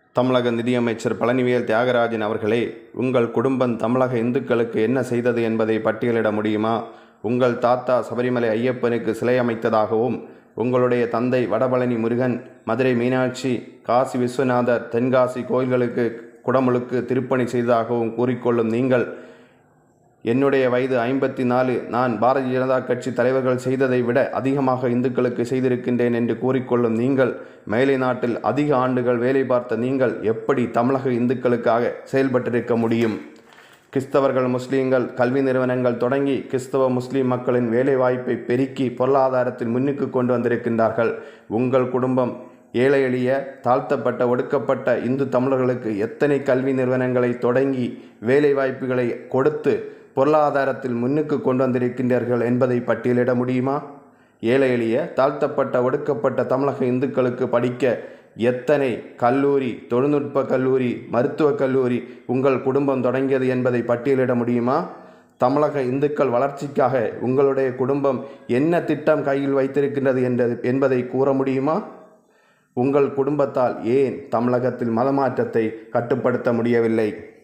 தமிழக நிதியமைச்சர் பழனிவேல் தியாகராஜன் அவர்களே உங்கள் குடும்பம் தமிழக இந்துக்களுக்கு என்ன செய்தது என்பதை பட்டியலிட முடியுமா உங்கள் தாத்தா சபரிமலை ஐயப்பனுக்கு சிலை அமைத்ததாகவும் உங்களுடைய தந்தை வடபழனி முருகன் மதுரை மீனாட்சி காசி விஸ்வநாதர் தென்காசி கோயில்களுக்கு குடமுழுக்கு திருப்பணி செய்ததாகவும் கூறிக்கொள்ளும் நீங்கள் என்னுடைய வயது ஐம்பத்தி நாலு நான் பாரதிய ஜனதா கட்சி தலைவர்கள் செய்ததை விட அதிகமாக இந்துக்களுக்கு செய்திருக்கின்றேன் என்று கூறிக்கொள்ளும் நீங்கள் மேலை நாட்டில் அதிக ஆண்டுகள் வேலை பார்த்த நீங்கள் எப்படி தமிழக இந்துக்களுக்காக செயல்பட்டிருக்க முடியும் கிறிஸ்தவர்கள் முஸ்லீம்கள் கல்வி நிறுவனங்கள் தொடங்கி கிறிஸ்தவ முஸ்லீம் மக்களின் வேலை வாய்ப்பை பெருக்கி பொருளாதாரத்தில் முன்னுக்கு கொண்டு வந்திருக்கின்றார்கள் உங்கள் குடும்பம் ஏழை எளிய தாழ்த்தப்பட்ட ஒடுக்கப்பட்ட இந்து தமிழர்களுக்கு எத்தனை கல்வி நிறுவனங்களை தொடங்கி வேலை வாய்ப்புகளை கொடுத்து பொருளாதாரத்தில் முன்னுக்கு கொண்டு வந்திருக்கின்றார்கள் என்பதை பட்டியலிட முடியுமா ஏழை எளிய தாழ்த்தப்பட்ட ஒடுக்கப்பட்ட தமிழக இந்துக்களுக்கு படிக்க எத்தனை கல்லூரி தொழில்நுட்ப கல்லூரி மருத்துவக் கல்லூரி உங்கள் குடும்பம் தொடங்கியது என்பதை பட்டியலிட முடியுமா தமிழக இந்துக்கள் வளர்ச்சிக்காக உங்களுடைய குடும்பம் என்ன திட்டம் கையில் வைத்திருக்கின்றது என்றது என்பதை கூற முடியுமா உங்கள் குடும்பத்தால் ஏன் தமிழகத்தில் மதமாற்றத்தை கட்டுப்படுத்த முடியவில்லை